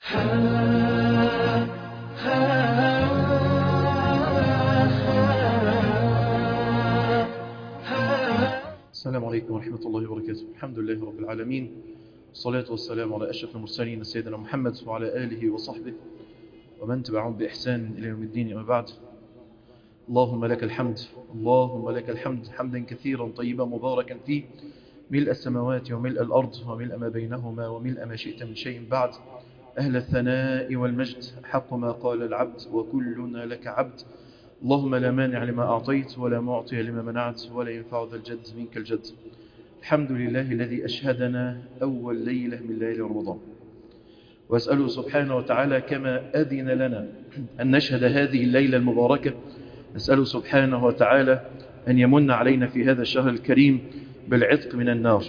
السلام عليكم ورحمة الله وبركاته الحمد لله رب العالمين والصلاة والسلام على أشرف المرسلين سيدنا محمد وعلى آله وصحبه ومن تبعهم بإحسان إلى يوم الدين أما بعد اللهم لك الحمد اللهم لك الحمد حمدا كثيرا طيبا مباركا فيه ملء السماوات وملء الأرض وملء ما بينهما وملء ما شئت من شيء بعد أهل الثناء والمجد حق ما قال العبد وكلنا لك عبد اللهم لا مانع لما أعطيت ولا معطي لما منعت ولا ينفع ذا الجد منك الجد الحمد لله الذي أشهدنا أول ليلة من ليلة رمضان وأسأله سبحانه وتعالى كما أذن لنا أن نشهد هذه الليلة المباركة أسأله سبحانه وتعالى أن يمن علينا في هذا الشهر الكريم بالعتق من النار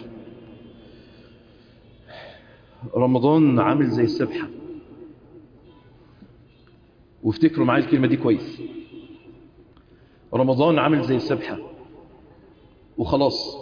رمضان عامل زي السبحة وافتكروا معايا الكلمة دي كويس رمضان عامل زي السبحة وخلاص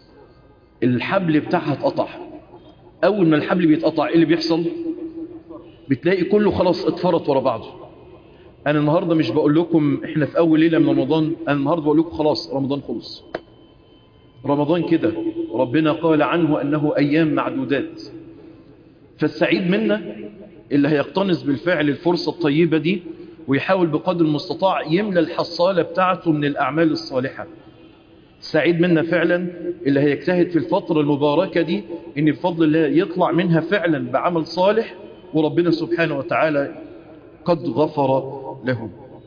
الحبل بتاعها اتقطع أول ما الحبل بيتقطع إيه اللي بيحصل بتلاقي كله خلاص اتفرط ورا بعضه أنا النهاردة مش بقول لكم إحنا في أول ليلة من رمضان أنا النهاردة بقول لكم خلاص رمضان خلص رمضان كده ربنا قال عنه أنه أيام معدودات فالسعيد منا اللي هيقتنص بالفعل الفرصة الطيبة دي ويحاول بقدر المستطاع يملى الحصالة بتاعته من الأعمال الصالحة سعيد منا فعلا اللي هيجتهد في الفترة المباركة دي ان بفضل الله يطلع منها فعلا بعمل صالح وربنا سبحانه وتعالى قد غفر له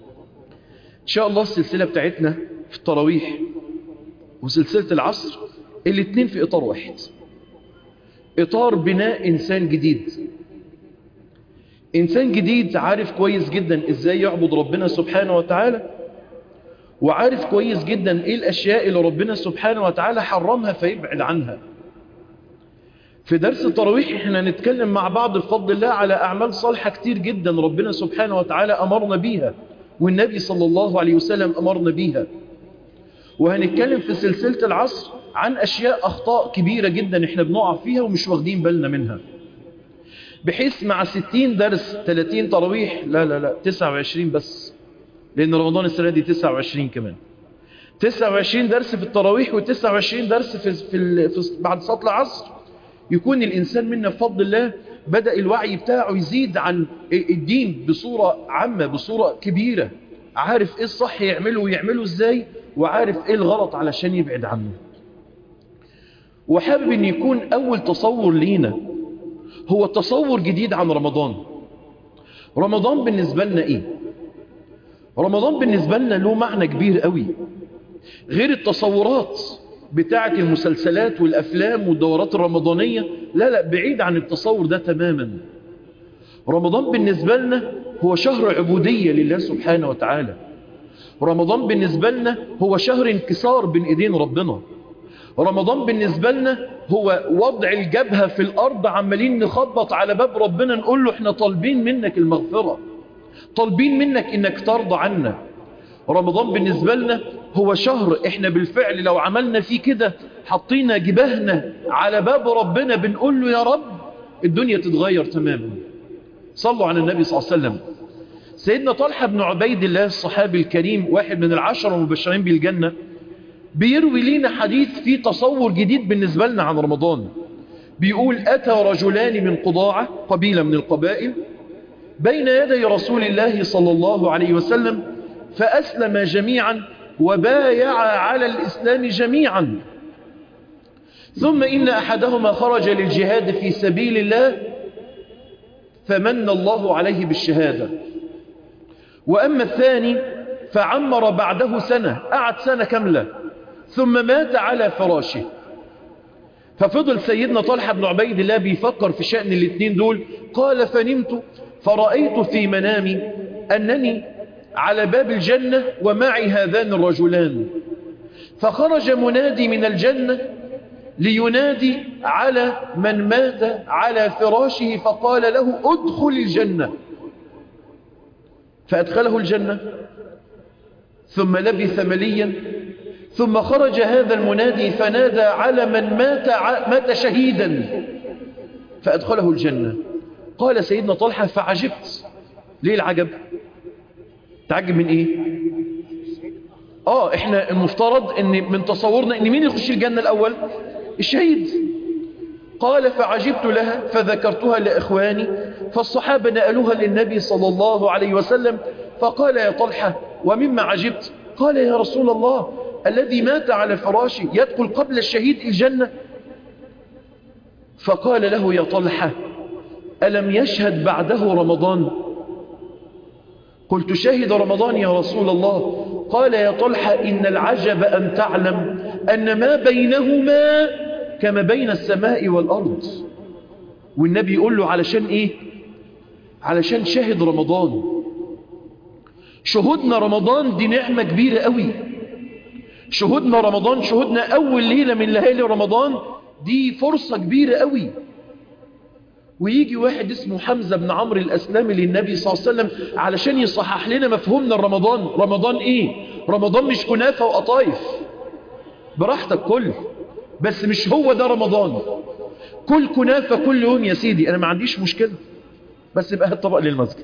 ان شاء الله السلسلة بتاعتنا في التراويح وسلسلة العصر الاتنين في اطار واحد اطار بناء انسان جديد إنسان جديد عارف كويس جدا إزاي يعبد ربنا سبحانه وتعالى وعارف كويس جدا إيه الأشياء اللي ربنا سبحانه وتعالى حرمها فيبعد عنها في درس التراويح احنا نتكلم مع بعض بفضل الله على أعمال صالحة كتير جدا ربنا سبحانه وتعالى أمرنا بيها والنبي صلى الله عليه وسلم أمرنا بيها وهنتكلم في سلسلة العصر عن أشياء أخطاء كبيرة جدا احنا بنقع فيها ومش واخدين بالنا منها بحيث مع 60 درس 30 تراويح لا لا لا 29 بس لأن رمضان السنة دي 29 كمان 29 درس في التراويح و29 درس في, في, في بعد صلاة العصر يكون الإنسان منا بفضل الله بدأ الوعي بتاعه يزيد عن الدين بصورة عامة بصورة كبيرة عارف ايه الصح يعمله ويعمله ازاي وعارف ايه الغلط علشان يبعد عنه وحابب ان يكون اول تصور لينا هو تصور جديد عن رمضان رمضان بالنسبة لنا ايه رمضان بالنسبة لنا له معنى كبير قوي غير التصورات بتاعة المسلسلات والأفلام والدورات الرمضانية لا لا بعيد عن التصور ده تماما رمضان بالنسبة لنا هو شهر عبودية لله سبحانه وتعالى رمضان بالنسبة لنا هو شهر انكسار بين ايدين ربنا رمضان بالنسبة لنا هو وضع الجبهة في الأرض عمالين نخبط على باب ربنا نقول له احنا طالبين منك المغفرة طالبين منك انك ترضى عنا رمضان بالنسبة لنا هو شهر احنا بالفعل لو عملنا فيه كده حطينا جبهنا على باب ربنا بنقول له يا رب الدنيا تتغير تماما صلوا على النبي صلى الله عليه وسلم سيدنا طلحة بن عبيد الله الصحابي الكريم واحد من العشرة المبشرين بالجنة بيروي لنا حديث فيه تصور جديد بالنسبة لنا عن رمضان بيقول أتى رجلان من قضاعة قبيلة من القبائل بين يدي رسول الله صلى الله عليه وسلم فأسلم جميعا وبايع على الإسلام جميعا ثم إن أحدهما خرج للجهاد في سبيل الله فمن الله عليه بالشهادة وأما الثاني فعمر بعده سنة قعد سنة كاملة ثم مات على فراشه ففضل سيدنا طلحة بن عبيد الله بيفكر في شأن الاثنين دول قال فنمت فرأيت في منامي أنني على باب الجنة ومعي هذان الرجلان فخرج منادي من الجنة لينادي على من مات على فراشه فقال له ادخل الجنة فأدخله الجنة ثم لبث مليا ثم خرج هذا المنادي فنادى على من مات, مات شهيدا فأدخله الجنة قال سيدنا طلحة فعجبت ليه العجب تعجب من ايه اه احنا المفترض ان من تصورنا ان مين يخش الجنة الاول الشهيد قال فعجبت لها فذكرتها لإخواني فالصحابة نقلوها للنبي صلى الله عليه وسلم فقال يا طلحة ومما عجبت قال يا رسول الله الذي مات على فراشه يدخل قبل الشهيد الجنة فقال له يا طلحة ألم يشهد بعده رمضان قلت شهد رمضان يا رسول الله قال يا طلحة إن العجب أن تعلم أن ما بينهما كما بين السماء والأرض والنبي يقول له علشان إيه علشان شهد رمضان شهودنا رمضان دي نعمة كبيرة قوي شهودنا رمضان شهودنا أول ليلة من ليالي رمضان دي فرصة كبيرة قوي ويجي واحد اسمه حمزة بن عمرو الأسلامي للنبي صلى الله عليه وسلم علشان يصحح لنا مفهومنا رمضان رمضان إيه رمضان مش كنافة وقطايف براحتك كل بس مش هو ده رمضان كل كنافة كل يوم يا سيدي أنا ما عنديش مشكلة بس يبقى هات طبق للمسجد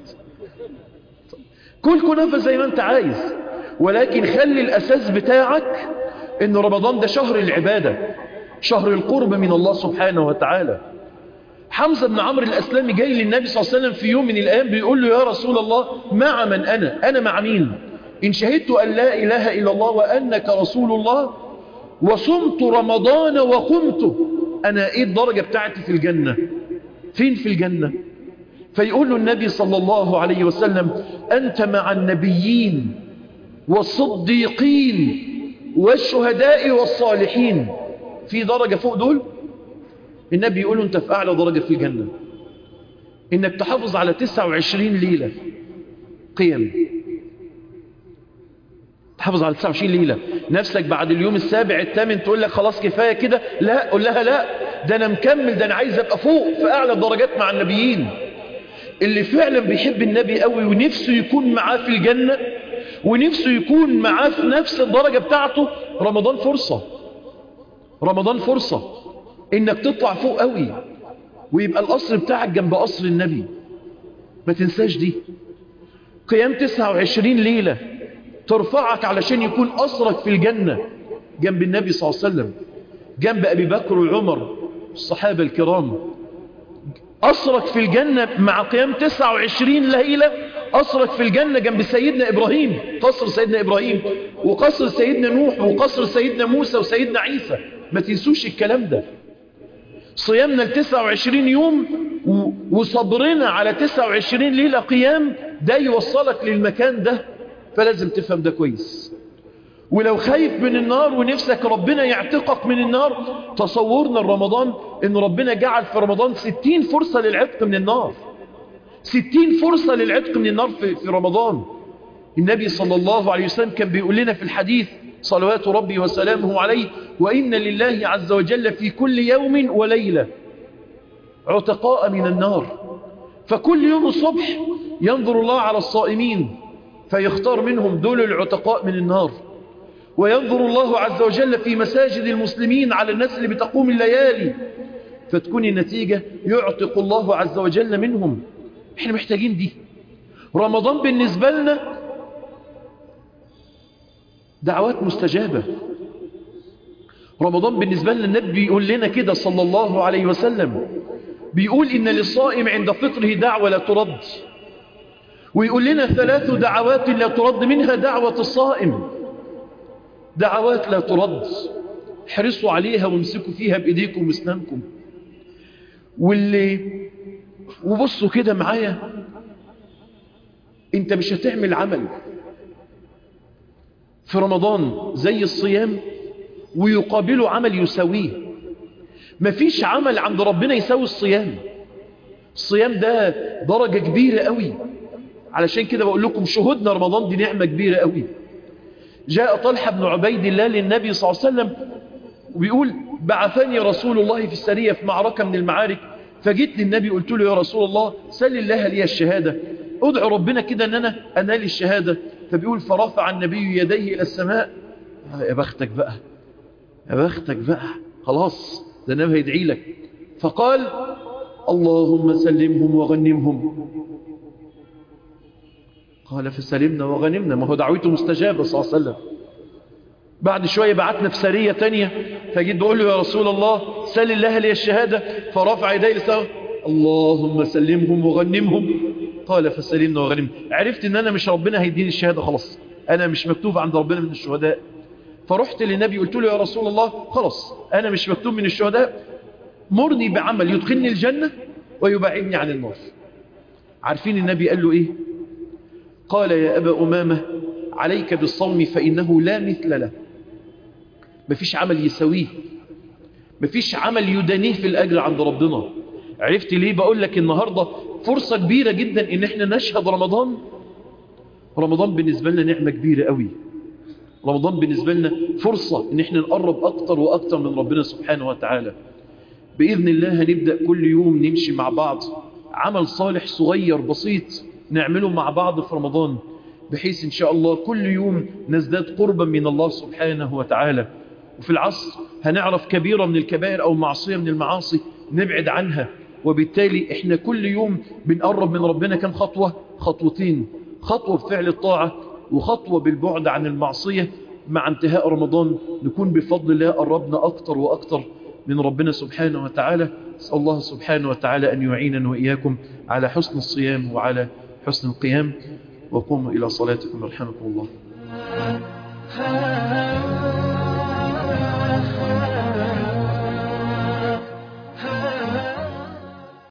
كل كنافة زي ما أنت عايز ولكن خلي الأساس بتاعك إن رمضان ده شهر العبادة شهر القرب من الله سبحانه وتعالى حمزة بن عمرو الأسلامي جاي للنبي صلى الله عليه وسلم في يوم من الأيام بيقول له يا رسول الله مع من أنا أنا مع مين إن شهدت أن لا إله إلا الله وأنك رسول الله وصمت رمضان وقمت أنا إيه الدرجة بتاعتي في الجنة فين في الجنة فيقول له النبي صلى الله عليه وسلم أنت مع النبيين والصديقين والشهداء والصالحين في درجة فوق دول النبي يقول له أنت في أعلى درجة في الجنة إنك تحافظ على 29 ليلة قيم تحافظ على 29 ليلة نفسك بعد اليوم السابع الثامن تقول لك خلاص كفاية كده لا قول لها لا ده أنا مكمل ده أنا عايز أبقى فوق في أعلى الدرجات مع النبيين اللي فعلا بيحب النبي قوي ونفسه يكون معاه في الجنة ونفسه يكون معاه في نفس الدرجة بتاعته رمضان فرصة رمضان فرصة انك تطلع فوق قوي ويبقى القصر بتاعك جنب قصر النبي ما تنساش دي قيام 29 ليلة ترفعك علشان يكون قصرك في الجنة جنب النبي صلى الله عليه وسلم جنب أبي بكر وعمر الصحابة الكرام قصرك في الجنة مع قيام 29 ليلة قصرك في الجنة جنب سيدنا إبراهيم قصر سيدنا إبراهيم وقصر سيدنا نوح وقصر سيدنا موسى وسيدنا عيسى ما تنسوش الكلام ده صيامنا ل 29 يوم وصبرنا على 29 ليلة قيام ده يوصلك للمكان ده فلازم تفهم ده كويس ولو خايف من النار ونفسك ربنا يعتقك من النار تصورنا رمضان ان ربنا جعل في رمضان 60 فرصة للعتق من النار 60 فرصة للعتق من النار في, في رمضان النبي صلى الله عليه وسلم كان بيقول لنا في الحديث صلوات ربي وسلامه عليه وإن لله عز وجل في كل يوم وليلة عتقاء من النار فكل يوم الصبح ينظر الله على الصائمين فيختار منهم دول العتقاء من النار وينظر الله عز وجل في مساجد المسلمين على الناس اللي بتقوم الليالي فتكون النتيجة يعتق الله عز وجل منهم احنا محتاجين دي رمضان بالنسبة لنا دعوات مستجابة رمضان بالنسبة لنا النبي بيقول لنا كده صلى الله عليه وسلم بيقول إن للصائم عند فطره دعوة لا ترد ويقول لنا ثلاث دعوات لا ترد منها دعوة الصائم دعوات لا ترد احرصوا عليها وامسكوا فيها بإيديكم واسنانكم واللي وبصوا كده معايا انت مش هتعمل عمل في رمضان زي الصيام ويقابله عمل يساويه مفيش عمل عند ربنا يساوي الصيام الصيام ده درجة كبيرة قوي علشان كده بقول لكم شهودنا رمضان دي نعمة كبيرة قوي جاء طلحة بن عبيد الله للنبي صلى الله عليه وسلم وبيقول بعثني رسول الله في السرية في معركة من المعارك فجيت للنبي قلت له يا رسول الله سل الله لي الشهادة ادعو ربنا كده ان انا انال الشهادة فبيقول فرفع النبي يديه الى السماء يا بختك بقى يا بختك بقى خلاص ده النبي هيدعي لك فقال اللهم سلمهم وغنمهم قال فسلمنا وغنمنا ما هو دعوته مستجابة صلى الله عليه وسلم بعد شوية بعتنا في سرية تانية فجيت بقول له يا رسول الله سل الله لي الشهادة فرفع يدي لسه اللهم سلمهم وغنمهم قال فسلمنا وغنمنا عرفت ان انا مش ربنا هيديني الشهادة خلاص انا مش مكتوب عند ربنا من الشهداء فرحت للنبي قلت له يا رسول الله خلاص انا مش مكتوب من الشهداء مرني بعمل يدخلني الجنة ويبعدني عن النار عارفين النبي قال له ايه قال يا أبا أمامة عليك بالصوم فإنه لا مثل له مفيش عمل يسويه مفيش عمل يدانيه في الأجر عند ربنا عرفت ليه بقول لك النهاردة فرصة كبيرة جدا ان احنا نشهد رمضان رمضان بالنسبة لنا نعمة كبيرة قوي رمضان بالنسبة لنا فرصة ان احنا نقرب اكتر واكتر من ربنا سبحانه وتعالى بإذن الله هنبدأ كل يوم نمشي مع بعض عمل صالح صغير بسيط نعمله مع بعض في رمضان بحيث إن شاء الله كل يوم نزداد قربا من الله سبحانه وتعالى وفي العصر هنعرف كبيرة من الكبائر أو معصية من المعاصي نبعد عنها وبالتالي احنا كل يوم بنقرب من ربنا كم خطوة خطوتين خطوة بفعل الطاعة وخطوة بالبعد عن المعصية مع انتهاء رمضان نكون بفضل الله قربنا أكتر وأكتر من ربنا سبحانه وتعالى أسأل الله سبحانه وتعالى أن يعيننا وإياكم على حسن الصيام وعلى حسن القيام وقوموا إلى صلاتكم رحمكم الله